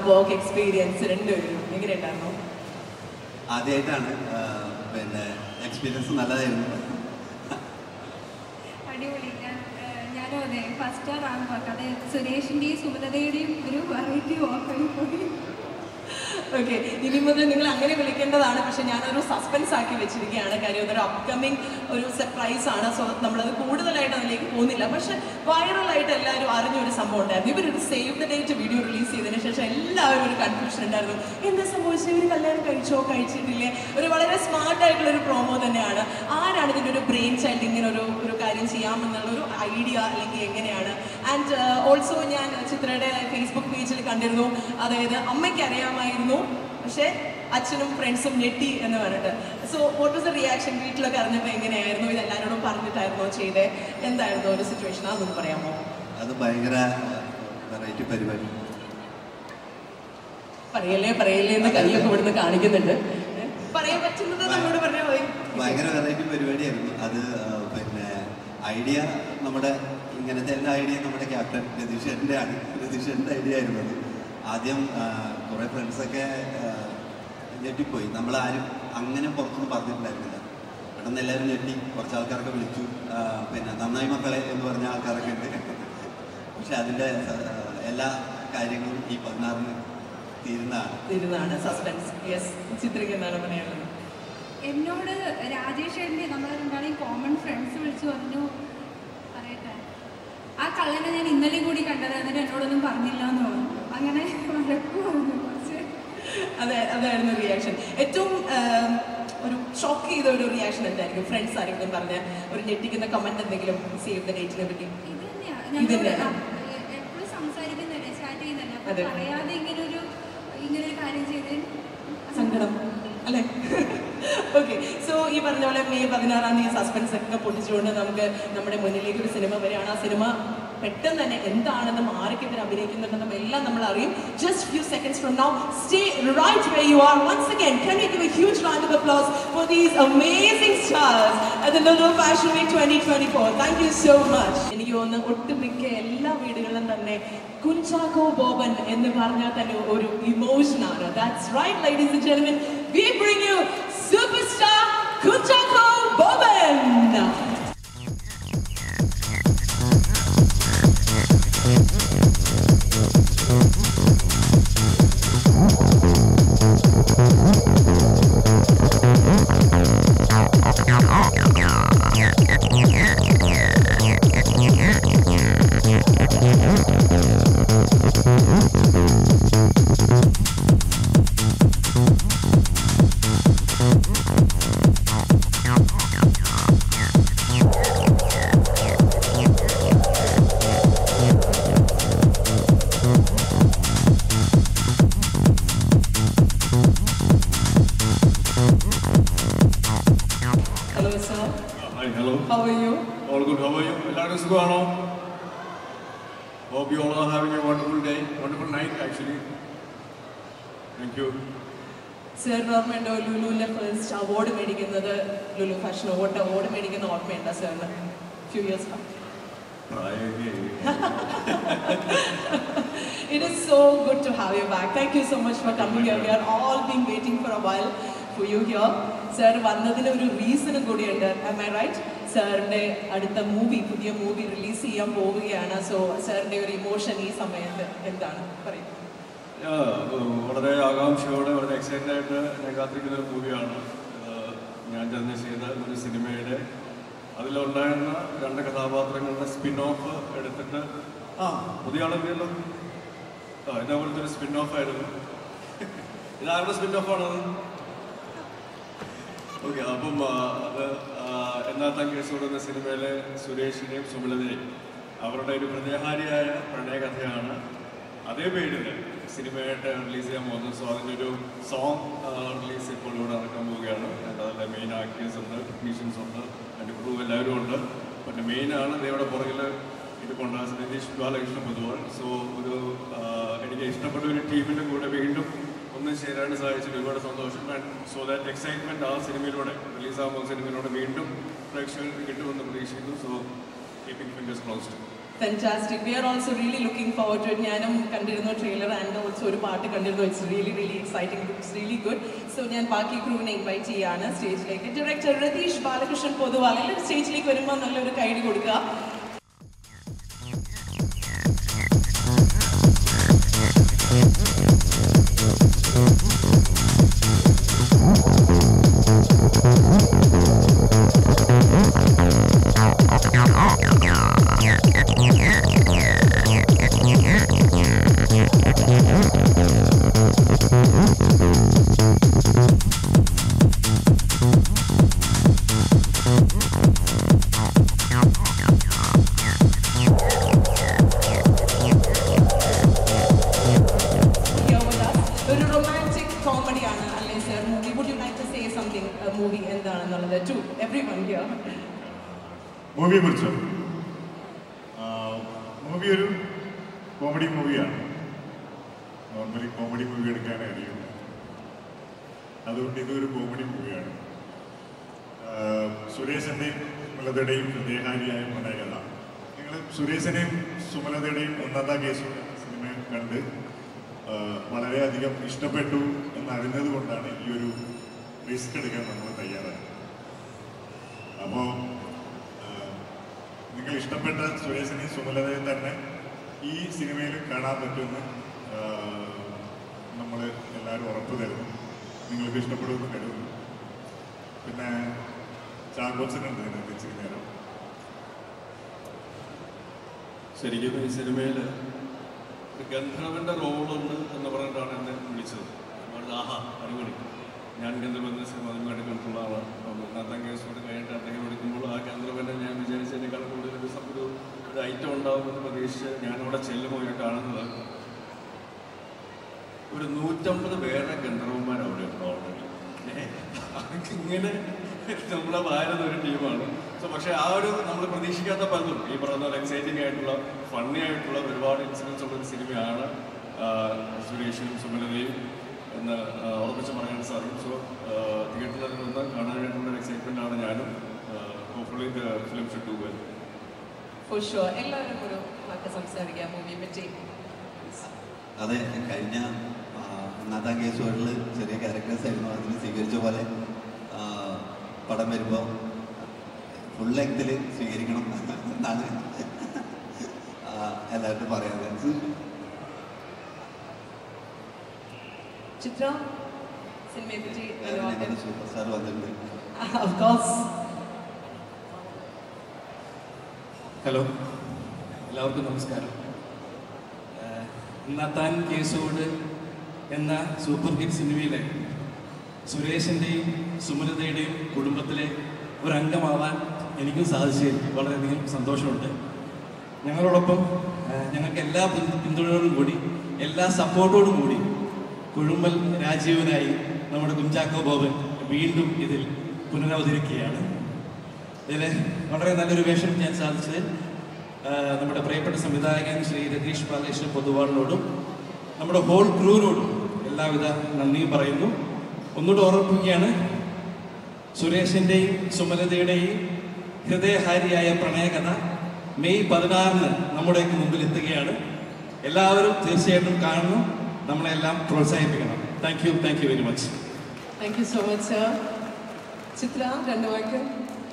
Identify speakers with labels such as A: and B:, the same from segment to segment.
A: Work experience രണ്ടുപേരും എങ്ങനെയുണ്ടായിരുന്നു
B: ആദ്യമായിട്ടാണ് ആ, പിന്നെ എക്സ്പീരിയൻസ് നല്ലതായിരുന്നു
C: അടിപൊളി ഞാൻ ഏഹ്, ഞാനും അതെ ഫസ്റ്റ് സ്റ്റാർ ആണ് പറഞ്ഞത് അതെ സുരേഷിൻ്റെയും സുമലതയുടെയും ഒരു വെറൈറ്റി വാക്കായി പോയി
A: ഓക്കെ ഇനി മുതൽ നിങ്ങൾ അങ്ങനെ വിളിക്കേണ്ടതാണ് പക്ഷെ ഞാനൊരു സസ്പെൻസ് ആക്കി വെച്ചിരിക്കുകയാണ് കാര്യം അതൊരു അപ്കമിങ് ഒരു സർപ്രൈസ് ആണ് സോ നമ്മളത് കൂടുതലായിട്ട് അതിലേക്ക് പോകുന്നില്ല പക്ഷെ വൈറലായിട്ട് എല്ലാവരും അറിഞ്ഞ ഒരു സംഭവം ഉണ്ടായിരുന്നു ഇവരൊരു save the date video release ചെയ്തതിന് ശേഷം എല്ലാവരും ഒരു കൺഫ്യൂഷൻ ഉണ്ടായിരുന്നു എന്താ സംഭവിച്ചത് ഇവർ കല്യാണം കഴിച്ചോ കഴിച്ചിട്ടില്ലേ ഒരു വളരെ സ്മാർട്ട് ആയിട്ടുള്ള ഒരു പ്രോമോ തന്നെയാണ് ആരാണ് ഇതിൻ്റെ ഒരു ബ്രെയിൻ ചൈൽഡ് ഇങ്ങനെ ഒരു ഒരു കാര്യം ചെയ്യാമെന്നുള്ള ഒരു ഐഡിയ അല്ലെങ്കിൽ എങ്ങനെയാണ് ആൻഡ് ഓൾസോ ഞാൻ ചിത്രയുടെ ഫേസ്ബുക്ക് പേജിൽ കണ്ടിരുന്നു അതായത് അമ്മയ്ക്ക് അറിയാമായിരുന്നു പക്ഷേ അച്ഛനും ഫ്രണ്ട്സും ഞെട്ടി എന്ന് പറഞ്ഞിട്ട് so what was the reaction വീട്ടിലൊക്കെ അറിഞ്ഞപ്പോൾ എങ്ങനെയായിരുന്നു ഇത് എല്ലാവരോടും പറഞ്ഞിട്ടായിരുന്നോ ചെയ്തേ എന്തായിരുന്നു ഒരു സിറ്റുവേഷൻ അതൊന്ന് പറയാമോ
B: അത് ഭയങ്കര വെറൈറ്റി പരിപാടി
A: പറയല്ലേ പറയല്ലേ എന്ന് കൈയൊക്കെ ഇവിടുന്ന് കാണിക്കുന്നുണ്ട് ഏ? പറയാൻ പറ്റുന്നത് നമ്മളോട് പറഞ്ഞാൽ മതി
B: ഭയങ്കര വെറൈറ്റി പരിപാടിയായിരുന്നു അത് ആ, പിന്നെ ഐഡിയ നമ്മുടെ ഇങ്ങനത്തെ എല്ലാ ഐഡിയയും നമ്മുടെ ക്യാപ്റ്റൻ രതീഷേട്ടൻ്റെ ആണ് രതീഷേട്ടൻ്റെ ഐഡിയ ആയിരുന്നു അത് ആദ്യം ആ, കുറേ ഫ്രണ്ട്സൊക്കെ ആ, ഞെട്ടിപ്പോയി നമ്മളാരും അങ്ങനെ പുറത്തൊന്നും പറഞ്ഞിട്ടുണ്ടായിരുന്നില്ല പെട്ടെന്ന് എല്ലാവരും ഞെട്ടി കുറച്ച് ആൾക്കാരൊക്കെ വിളിച്ചു ആ, പിന്നെ നന്നായി മക്കളെ എന്ന് പറഞ്ഞ ആൾക്കാരൊക്കെ ഉണ്ട് പക്ഷെ അതിൻ്റെ ആ, എല്ലാ കാര്യങ്ങളും ഈ പതിനാറിന് തീരുന്നതാണ്
A: ഇരുന്നാണ് സസ്പെൻസ് യെസ് ചിത്രയ്ക്ക് എന്താണ് പറയാനുള്ളത്
C: എന്നോട് രാജേഷ് ഏട്ടൻ്റെ നമ്മളെ രണ്ടാളെയും കോമൺ ഫ്രണ്ട്സ് വിളിച്ചു പറഞ്ഞു പറയട്ടെ ആ കള്ളനെ ഞാൻ ഇന്നലെ കൂടി കണ്ടത് എന്നിട്ട് എന്നോടൊന്നും പറഞ്ഞില്ല എന്ന് പറഞ്ഞു അങ്ങനെ വഴക്കു പറഞ്ഞു കുറച്ച്
A: അതെ അതായിരുന്നു റിയാക്ഷൻ ഏറ്റവും ആം, ഒരു ഷോക്ക് ചെയ്ത ഒരു റിയാക്ഷൻ എന്തായിരിക്കും ഫ്രണ്ട്സ് ആരെങ്കിലും പറഞ്ഞ ഒരു ഞെട്ടിക്കുന്ന കമന്റ് എന്തെങ്കിലും സേവ് ദ ഡേറ്റിനെ പറ്റി
C: ഇത് തന്നെയാണ്
A: ഇത്
C: ഞങ്ങൾ
A: തന്നെയാണ്.
C: എപ്പോഴും സംസാരിക്കുന്നതല്ലേ ചാറ്റ് ചെയ്യുന്നതല്ലേ അപ്പൊ
A: അതെ.
C: പറയാതെ ഇങ്ങനെ ഒരു ഇങ്ങനെ ഒരു കാര്യം ചെയ്ത്
A: സങ്കടം അല്ലേ ഓക്കെ സോ ഈ പറഞ്ഞ പോലെ മെയ് പതിനാറാം തീയതി സസ്പെൻസ് ഒക്കെ പൊട്ടിച്ചുകൊണ്ട് നമുക്ക് നമ്മുടെ മുന്നിലേക്ക് ഒരു സിനിമ വരികയാണ് ആ സിനിമ പെട്ടെന്ന് തന്നെ എന്താണെന്നും ആരൊക്കെ ഇവർ അഭിനയിക്കുന്നുണ്ടെന്നും എല്ലാം നമ്മൾ അറിയും just few seconds from now stay right where you are once again can we give a huge round of applause for these amazing stars at the Lulu Fashion Week 2024 thank you so much എനിക്ക് തോന്നുന്നു ഒട്ടുമിക്ക എല്ലാ വീടുകളിലും തന്നെ കുഞ്ചാക്കോ ബോബൻ എന്ന് പറഞ്ഞാൽ തന്നെ ഒരു ഇമോഷൻ ആണ് that's right ladies and gentlemen we bring you super star Kunchacko Boban hello sir
D: Hi, hello.
A: How are you
D: All good. How are you? എല്ലാവരും സുഖമാണോ Hope you all are having a wonderful day, wonderful night actually. Thank you.
A: സാറിന് ഓർമ്മയുണ്ടോ ലുലുവിന്റെ first award മേടിക്കുന്നത് Lulu fashion award award മേടിക്കുന്ന ഓർമ്മയുണ്ടോ സാറിന് few years
D: പ്രായമൊക്കെ
A: It is so good to have you back. Thank you so much for coming here. We are all been waiting for a while for you here. Sir വന്നതിന് ഒരു റീസണും കൂടിയുണ്ട് am I right? സാറിൻ്റെ അടുത്ത movie പുതിയ movie release ചെയ്യാൻ പോവുകയാണ് so സാറിൻ്റെ ഒരു ഇമോഷൻ ഈ സമയത്ത് എന്താണ് പറയും
D: Yeah, uh, വളരെ ആകാംക്ഷയോടെ വളരെ എക്സൈറ്റഡ് ആയിട്ട് ഞാൻ കാത്തിരിക്കുന്ന ഒരു മൂവിയാണ് ഞാൻ തന്നെ ചെയ്ത ഒരു സിനിമയുടെ അതിലുണ്ടായിരുന്ന രണ്ട് കഥാപാത്രങ്ങളുടെ സ്പിൻ ഓഫ് എടുത്തിട്ട് ആ പുതിയ ആളെങ്കിലല്ലോ ആ ഇതേപോലത്തെ ഒരു സ്പിൻ ഓഫ് ആയിരുന്നു ഇതാരുടെ സ്പിൻ ഓഫ് ആണത് ഓക്കെ അപ്പം ആ, അത് ആ, എന്നാത്താൻ കേസ് കൊടുക്കുന്ന സിനിമയിലെ സുരേഷിനെയും സുമിലതയും അവരുടെ ഒരു ഹൃദയഹാരിയായ പ്രണയകഥയാണ് അതേ പേരിൽ സിനിമയായിട്ട് റിലീസ് ചെയ്യാൻ പോകുന്നത് സോ അതിൻ്റെ ഒരു സോങ് റിലീസ് ഇപ്പോൾ ഇവിടെ നടക്കാൻ പോവുകയാണ് and അതിലെ മെയിൻ ആക്ടേഴ്സ് ഉണ്ട് ടെക്നീഷ്യൻസ് ഉണ്ട് അതിൻ്റെ ക്രൂ എല്ലാവരും ഉണ്ട് പിന്നെ മെയിനാണ് ഇവിടെ പുറകിൽ ഇരിപ്പുണ്ട് നിതീഷ് ബാലകൃഷ്ണ പൊതുവാൾ സോ ഒരു ആ, എനിക്ക് ഇഷ്ടപ്പെട്ട ഒരു ടീമിൻ്റെ കൂടെ വീണ്ടും ഒന്നും ചേരാൻ സാധിച്ചതിൽ ഒരുപാട് സന്തോഷം ആൻഡ് സോ ദാറ്റ് എക്സൈറ്റ്മെൻറ്റ് ആ സിനിമയിലൂടെ റിലീസാകുമ്പോൾ സിനിമയിലൂടെ വീണ്ടും പ്രേക്ഷകർക്ക് കിട്ടുമെന്ന് പ്രതീക്ഷിക്കുന്നു so keeping fingers closed
A: fantastic we are also really looking forward to ഞാനും കണ്ടിരുന്നു ട്രെയിലർ ആൻഡ് ഓൾസോ ഒരു പാട്ട് കണ്ടിരുന്നു it's really really exciting it's really good so ഞാൻ ബാക്കി ക്രൂവിനെ ഇൻവൈറ്റ് ചെയ്യാണ് സ്റ്റേജിലേക്ക് ഡയറക്ടർ രതീഷ് ബാലകൃഷ്ണൻ പൊതുവാൾ എല്ലാവരും സ്റ്റേജിലേക്ക് വരുമ്പോൾ നല്ലൊരു കൈഡി കൊടുക്കുക here with us. ഒരു റൊമാൻറ്റിക് കോമഡിയാണ് അല്ലേ sir movie would you like to say something movie എന്താണെന്നുള്ളത് ടു എവ്രി വൺ ഹിയർ
E: മൂവിയെ കുറിച്ചോ മൂവി ഒരു കോമഡി മൂവിയാണ് നോർമലി കോമഡി മൂവി എടുക്കാനേ അറിയൂ അതുകൊണ്ട് ഇതൊരു കോമഡി മൂവിയാണ് സുരേഷിൻ്റെയും സുമലതയുടെയും ഹൃദയഹാരിയായ പ്രണയകഥ നിങ്ങൾ സുരേഷിനെയും സുമലതയുടെയും ഉന്നത കേസ് സിനിമ കണ്ട് ആ, വളരെയധികം ഇഷ്ടപ്പെട്ടു എന്നറിഞ്ഞത് കൊണ്ടാണ് ഈ ഒരു റിസ്ക് എടുക്കാൻ നമ്മൾ തയ്യാറായത് അപ്പോൾ നിങ്ങൾ ഇഷ്ടപ്പെട്ട സുരേഷിനെയും സുമലതയും തന്നെ ഈ സിനിമയിൽ കാണാൻ പറ്റുമെന്ന് നമ്മൾ എല്ലാവരും ഉറപ്പ് തരുന്നു നിങ്ങൾക്ക് ഇഷ്ടപ്പെടുമെന്ന് കരുതുന്നു പിന്നെ ചാക്കോച്ചനുണ്ട് ഇതിനകത്ത് ഇച്ചിരി നേരം
D: ശരിക്കും ഈ സിനിമയിൽ ഗന്ധർവന്റെ റോളുണ്ട് എന്ന് പറഞ്ഞിട്ടാണ് എന്നെ വിളിച്ചത് ഞാൻ പറഞ്ഞു, ആഹാ അടിപൊളി ഞാൻ ഗന്ധർവന്റെ സിനിമ അതിന് വേണ്ടി കണ്ടിട്ടുള്ള ആളാണ് അപ്പം നാത്താം കേസോട് കഴിഞ്ഞിട്ട് അദ്ദേഹം വിളിക്കുമ്പോൾ ആ ഗന്ധർവനെ ഞാൻ വിചാരിച്ചതിനേക്കാൾ കൂടുതൽ ഒരു സം- ഒരു ഒരു ഐറ്റം ഉണ്ടാവുമെന്ന് പ്രതീക്ഷിച്ച് ഞാൻ അവിടെ ചെല്ലുമ്പോൾ ഞാൻ കാണുന്നത് ഒരു നൂറ്റമ്പത് പേരുടെ ഗന്ധർവന്മാർ അവിടെ ഉണ്ട് ഓൾറെഡി ഇങ്ങനെ നമ്മളെ വാരുന്ന ഒരു ടീമാണ് സോ പക്ഷേ ആ ഒരു നമ്മൾ പ്രതീക്ഷിക്കാത്ത പലതും ഈ പറയുന്ന പോലെ എക്സൈറ്റിംഗ് ആയിട്ടുള്ള ഫണ്ണി ആയിട്ടുള്ള ഒരുപാട് ഇൻസിഡൻസ് ഉള്ള ഒരു സിനിമയാണ് ആ, സുരേഷും സുമലതയും എന്ന് ആ, ഉറപ്പിച്ച് പറയാൻ സാധിക്കും സോ തിയേറ്ററിൽ നിന്ന് കാണാനായിട്ടുള്ള ഒരു എക്സൈറ്റ്മെന്റ് ആണ് ഞാനും hopefully the film should do well
A: for sure എല്ലാവരും ഒരു വാക്ക് സംസാരിക്കാം മൂവിയെ പറ്റി
B: അതെ കഴിഞ്ഞ ആ, നാഥാൻ കേസുകളിൽ ചെറിയ ക്യാരക്ടേഴ്സ് ആയിരുന്നു അതിന് സ്വീകരിച്ച പോലെ ആ, പടം വരുമ്പോൾ ഫുൾ ലെങ്തിൽ സ്വീകരിക്കണം എന്നാണ് ആ, എല്ലാവരും പറയാറ്
A: ചിത്ര സിനിമയെ പറ്റി ഒരു വാക്ക്
B: സൂപ്പർ സ്റ്റാർ വന്നിട്ടുണ്ട്
A: ഓഫ് കോഴ്സ്
F: ഹലോ എല്ലാവർക്കും നമസ്കാരം ഏഹ് നത്താൻ കേസോട് എന്ന സൂപ്പർ ഹിറ്റ് സിനിമയിലെ സുരേഷിൻ്റെയും സുമലതയുടെയും കുടുംബത്തിലെ ഒരംഗമാവാൻ എനിക്കും സാധിച്ചതിൽ വളരെയധികം സന്തോഷമുണ്ട് ഞങ്ങളോടൊപ്പം ഏഹ് ഞങ്ങൾക്ക് എല്ലാ പിന്തു- പിന്തുണയോടും കൂടി എല്ലാ സപ്പോർട്ടോടും കൂടി കുഴുമ്പൽ രാജീവനായി നമ്മുടെ കുഞ്ചാക്കോ ബോബൻ വീണ്ടും ഇതിൽ പുനരവതരിക്കുകയാണ് ഇതിൽ വളരെ നല്ലൊരു വേഷം ചെയ്യാൻ സാധിച്ചതിൽ ആ, നമ്മുടെ പ്രിയപ്പെട്ട സംവിധായകൻ ശ്രീ രതീഷ് ബാലകൃഷ്ണൻ പൊതുവാളിനോടും നമ്മുടെ ഹോൾ ക്രൂവിനോടും എല്ലാവിധ നന്ദിയും പറയുന്നു ഒന്നുകൂടെ ഓർമ്മിപ്പിക്കുകയാണ് സുരേഷിൻ്റെയും സുമലതയുടെയും ഹൃദയഹാരിയായ പ്രണയകഥ മെയ് പതിനാറിന് നമ്മുടെയൊക്കെ മുമ്പിൽ എത്തുകയാണ് എല്ലാവരും തീർച്ചയായിട്ടും കാണണം നമ്മളെല്ലാം പ്രോത്സാഹിപ്പിക്കണം thank you thank you very much
A: thank you so much sir Chitra രണ്ട് വാക്ക്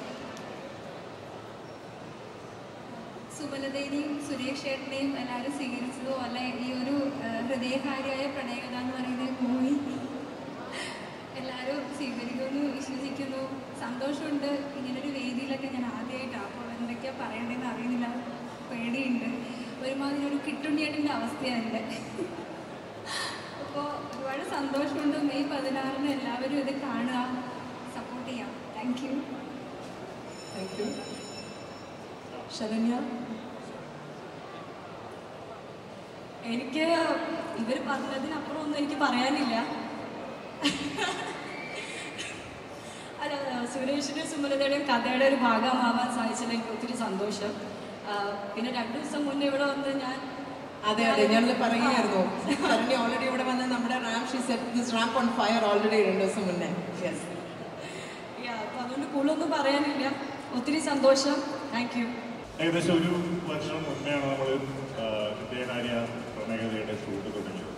C: സുമലതയുടെയും സുരേഷ് ചേട്ടനെയും എല്ലാവരും സ്വീകരിച്ചതുപോലെ ഈ ഒരു ആ, ഹൃദയഹാരിയായ പ്രണയകഥ എന്ന് പറയുന്ന മൂവി എല്ലാവരും സ്വീകരിക്കുമെന്ന് വിശ്വസിക്കുന്നു സന്തോഷമുണ്ട് ഇങ്ങനൊരു വേദിയിലൊക്കെ ഞാൻ ആദ്യമായിട്ടാണ് അപ്പോൾ എന്തൊക്കെയാണ് പറയേണ്ടതെന്ന് അറിയുന്നില്ല പേടിയുണ്ട് ഒരുമാതിരി ഒരു കിട്ടുണ്ണിയേട്ടിൻ്റെ അവസ്ഥയാണ് എൻ്റെ അപ്പോൾ ഒരുപാട് സന്തോഷമുണ്ട് മെയ് പതിനാറിന് എല്ലാവരും ഇത് കാണുക സപ്പോർട്ട് ചെയ്യാം thank you
A: thank you Saranya
G: എനിക്ക് ഇവർ പറഞ്ഞതിനപ്പുറം ഒന്നും എനിക്ക് പറയാനില്ല അല്ല സുരേഷിന്റെ സുമലതയുടെയും കഥയുടെ ഒരു ഭാഗമാവാൻ സാധിച്ചതിൽ എനിക്ക് ഒത്തിരി സന്തോഷം ആ, പിന്നെ രണ്ടു ദിവസം മുന്നേ ഇവിടെ വന്ന് ഞാൻ
A: അതെ അതെ ഞങ്ങൾ പറയുകയായിരുന്നു ശരണ്യ ഓൾറെഡി ഇവിടെ വന്ന് നമ്മുടെ ramp she set this ramp on fire already രണ്ട് ദിവസം മുന്നേ യെസ്
G: Yeah, അപ്പൊ അതുകൊണ്ട് കൂടുതലൊന്നും പറയാനില്ല ഒത്തിരി സന്തോഷം താങ്ക് യു
E: ഏകദേശം ഒരു വർഷം മുന്നെയാണ് നമ്മൾ ഹൃദയനാര്യ പ്രണയകഥയുടെ ഷൂട്ട് തുടങ്ങിയത്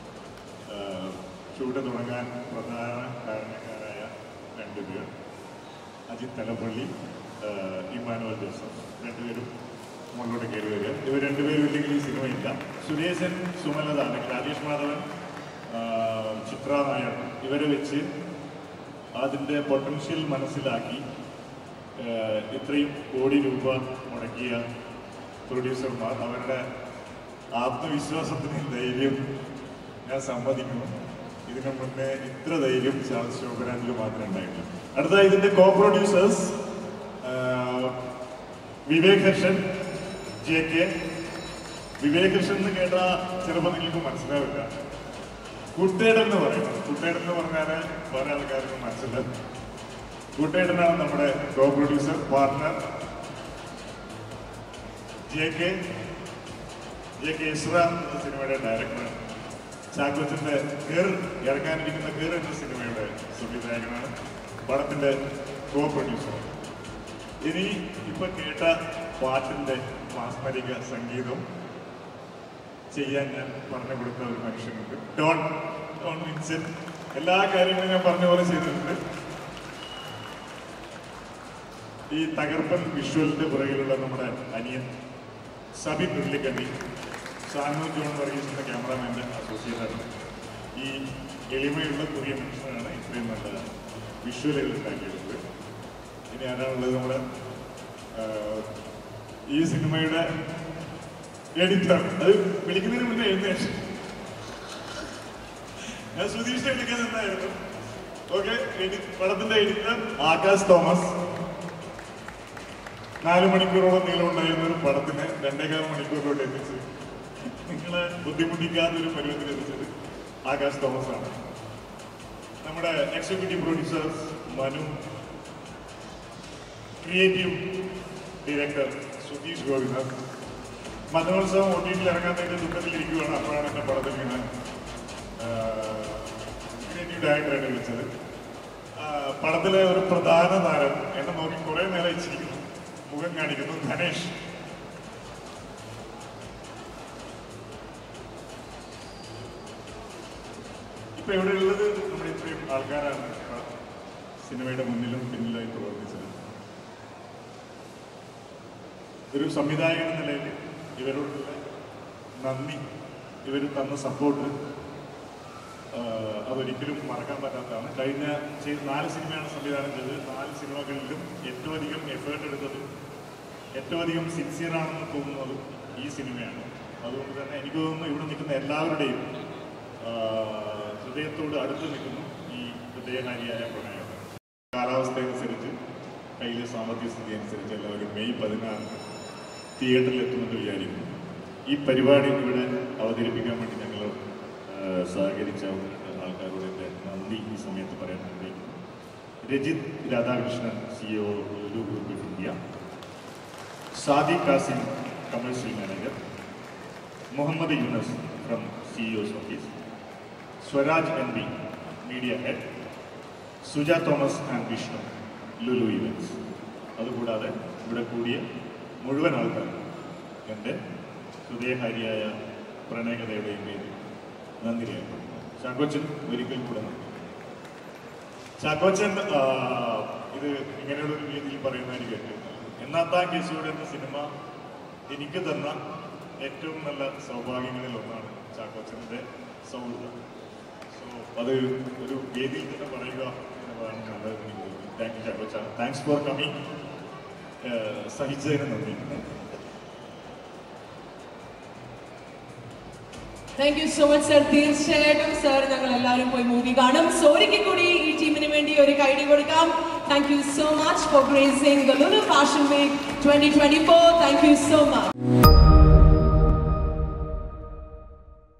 E: ഷൂട്ട് തുടങ്ങാൻ പ്രധാന കാരണക്കാരായ രണ്ടുപേർ അജിത് തലപ്പള്ളി ആഹ് ഇമ്മാനുവൽ ജോസഫ് രണ്ടുപേരും മുകളിലോട്ട് കയറി വരിക ഇവർ രണ്ടുപേരും ഇല്ലെങ്കിൽ ഈ സിനിമയില്ല സുരേശൻ സുമലത അല്ലെങ്കിൽ രാജേഷ് മാധവൻ ആഹ് ചിത്ര നായർ ഇവരെ വെച്ച് അതിൻ്റെ പൊട്ടൻഷ്യൽ മനസ്സിലാക്കി ആഹ് ഇത്രയും കോടി രൂപ മുടക്കിയ പ്രൊഡ്യൂസർമാർ അവരുടെ ആത്മവിശ്വാസത്തിന് ധൈര്യം ഞാൻ സമ്മതിക്കുന്നു ഇതിനു മുന്നേ ഇത്ര ധൈര്യം ചാൾസ് ശോഭരാനിൽ മാത്രമേ ഉണ്ടായിട്ടുള്ളൂ അടുത്ത ഇതിന്റെ co producers Vivek Harshan J K Vivek Harshan എന്ന് കേട്ടാൽ ചിലപ്പോൾ നിങ്ങൾക്ക് മനസ്സിലാവില്ല കുട്ടേടൻ എന്ന് പറയുന്നത് കുട്ടേടൻ എന്ന് പറഞ്ഞാൽ വേറെ ആൾക്കാർക്ക് മനസ്സിലാവും കുട്ടേടനാണ് നമ്മുടെ co producer partner J K J K Ezra എന്ന സിനിമയുടെ ഡയറക്ടറാണ് ചാക്കോച്ചന്റെ കീർ ഇറങ്ങാനിരിക്കുന്ന കീർ എന്ന സിനിമയുടെ സംവിധായകനാണ് പടത്തിന്റെ കോ പ്രൊഡ്യൂസർ ഇനി ഇപ്പൊ കേട്ട പാട്ടിന്റെ മാസ്മരിക സംഗീതം ചെയ്യാൻ ഞാൻ പറഞ്ഞു കൊടുത്ത ഒരു മനുഷ്യനുണ്ട് ഡോൺ ഡോൺ വിൻസെന്റ് എല്ലാ കാര്യങ്ങളും ഞാൻ പറഞ്ഞ പോലെ ചെയ്തിട്ടുണ്ട് ഈ തകർപ്പൻ വിഷ്വലിന്റെ പുറകിലുള്ള നമ്മുടെ അനിയൻ സബി മുരളിക്കണ്ണി സാനു ജോൺ വർഗീസിന്റെ ക്യാമറാമാൻ്റെ അസോസിയേറ്റാണ് ഈ എളിമയുള്ള പുതിയ മനുഷ്യനാണ് ഇത്രയും നല്ല വിഷ്വലുകൾ ഉണ്ടാക്കിയെടുത്തത് ഇനി ആരാണുള്ളത് നമ്മുടെ ആ, ഈ സിനിമയുടെ എഡിറ്റർ അത് വിളിക്കുന്നതിന് മുന്നേ എഴുന്നേറ്റ് ഞാൻ സുധീഷ് വിളിക്കാൻ നിന്നായിരുന്നു ഓക്കെ പടത്തിന്റെ എഡിറ്റർ ആകാശ് തോമസ് നാല് മണിക്കൂറോളം നീളം ഉണ്ടായിരുന്ന ഒരു പടത്തിന് രണ്ടേകാൽ മണിക്കൂറിലോട്ട് എത്തിച്ച് നിങ്ങളെ ബുദ്ധിമുട്ടിക്കാത്ത ഒരു പരുവത്തിൽ എത്തിച്ചത് ആകാശ് തോമസ് ആണ് നമ്മുടെ executive producers Manu creative director Sudheesh Gopinath മതോത്സവം ഒ ടി ടിയിൽ ഇറങ്ങാത്തതിന്റെ ദുഃഖത്തിലിരിക്കുകയാണ് അപ്പോഴാണ് എന്നെ പടത്തിൽ ഞാൻ ക്രിയേറ്റീവ് ഡയറക്ടറായിട്ട് വിളിച്ചത് ആ, പടത്തിലെ ഒരു പ്രധാന താരം എന്നെ നോക്കി കുറെ നേരം ഇച്ചിരിക്കുന്നു മുഖം കാണിക്കുന്നു ധനേഷ് ഇപ്പൊ ഇവിടെ ഉള്ളത് നമ്മുടെ ഇത്രയും ആൾക്കാരാണ് ഇപ്പൊ സിനിമയുടെ മുന്നിലും പിന്നിലായി പ്രവർത്തിച്ചത് ഒരു സംവിധായകൻ എന്ന നിലയിൽ ഇവരോടുള്ള നന്ദി ഇവർ തന്ന സപ്പോർട്ട് അതൊരിക്കലും മറക്കാൻ പറ്റാത്തതാണ് കഴിഞ്ഞ ചെയ്ത നാല് സിനിമയാണ് സംവിധാനം ചെയ്തത് നാല് സിനിമകളിലും ഏറ്റവും അധികം എഫേർട്ട് എടുത്തതും ഏറ്റവും അധികം സിൻസിയർ ആണെന്ന് തോന്നുന്നതും ഈ സിനിമയാണ് അതുകൊണ്ട് തന്നെ എനിക്ക് തോന്നുന്നു ഇവിടെ നിൽക്കുന്ന എല്ലാവരുടെയും ആ, ഹൃദയത്തോട് അടുത്ത് നിൽക്കുന്നു ഈ ഹൃദയഹാരിയായ പ്രണയം കാലാവസ്ഥ അനുസരിച്ച് കയ്യിലെ സാമ്പത്തിക സ്ഥിതി അനുസരിച്ച് എല്ലാവരും മെയ് പതിനാറിന് തിയേറ്ററിൽ എത്തുമെന്ന് വിചാരിക്കുന്നു ഈ പരിപാടി ഇവിടെ അവതരിപ്പിക്കാൻ വേണ്ടി ഞങ്ങൾ ആ, സഹകരിച്ച ആൾക്കാരോട് എൻ്റെ നന്ദി ഈ സമയത്ത് പറയാൻ ആഗ്രഹിക്കുന്നു Rajith Radhakrishnan C O Lulu group of India Sadi Kasim commercial manager Muhammad Yunus from CEOs office Swaraj N B media head Suja Thomas and Vishnu Lulu events അതുകൂടാതെ ഇവിടെ കൂടിയ മുഴുവൻ ആൾക്കാരും എൻ്റെ ഹൃദയഹാരിയായ പ്രണയകഥയുടെയും പേരിൽ നന്ദി രേഖപ്പെടുന്നു ചാക്കോച്ചൻ ഒരിക്കൽ കൂടെ നന്ദി ചാക്കോച്ചൻ ആ, ഇത് ഇങ്ങനെയുള്ള ഒരു രീതിയിൽ പറയുന്ന എനിക്ക് ഏറ്റവും നല്ലത്. എന്നാത്താൻ കേസുകൂടെ എന്ന സിനിമ എനിക്ക് തന്ന ഏറ്റവും നല്ല സൗഭാഗ്യങ്ങളിൽ ഒന്നാണ് ചാക്കോച്ചൻ്റെ സൗഹൃദം സോ അത് ഒരു വേദിയിൽ തന്നെ പറയുക എന്നതാണ് നല്ലതെന്ന് എനിക്ക് തോന്നുന്നു താങ്ക് യു ചാക്കോച്ച താങ്ക്സ് ഫോർ കമ്മിങ് സഹിച്ചതിന് നന്ദി
A: thank you so much sir തീർച്ചയായിട്ടും സർ ഞങ്ങൾ എല്ലാവരും പോയി മൂവി കാണും സോരിക്ക് കൂടി ഈ ടീമിന് വേണ്ടി ഒരു കൈഡി കൊടുക്കാം thank you so much for gracing the Lulu fashion week twenty twenty four thank you so much